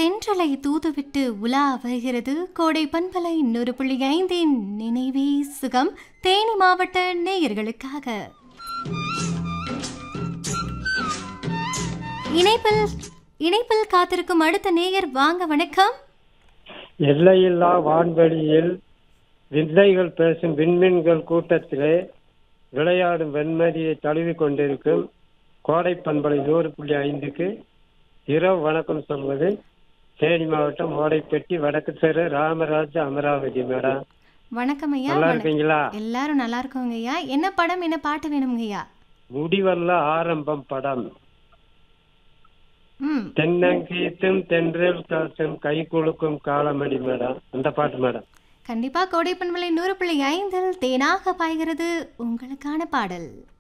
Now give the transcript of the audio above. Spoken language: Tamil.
தென்றலை தூதுவிட்டு உலா வருகிறது கோடை பண்பலை நூறு புள்ளி ஐந்தின் நினைவே சுகம் தேனி மாவட்ட நேயர்களுக்காக இணைப்பில் இணைப்பில் காத்திருக்கும் அடுத்த நேயர் வாங்க வணக்கம் எல்லையில்லா வான்வெளியில் விந்தைகள் பேசும் விண்மீன்கள் கூட்டத்திலே விளையாடும் வெண்மதியை தழுவி கொண்டிருக்கும் கோடை பண்பலை நூறு புள்ளி ஐந்துக்கு இரவு வணக்கம் சொல்வது தேனி மாவட்டம் ஓடைப்பட்டி வடக்கு தெரு ராமராஜ அமராவதி மேடம் வணக்கம் ஐயா நல்லா வணக்கம். இருக்கீங்களா எல்லாரும் நல்லா இருக்கோங்க ஐயா என்ன படம் என்ன பாட்டு வேணுங்க ஐயா முடிவல்ல ஆரம்பம் படம் ம் தென்னங்கீத்தும் தென்றல் காற்றும் கை குலுக்கும் காலமடி மேடம் அந்த பாட்டு மேடம் கண்டிப்பா கோடை பண்பலை நூறு புள்ளி ஐந்தில் தேனாக பாய்கிறது உங்களுக்கான பாடல்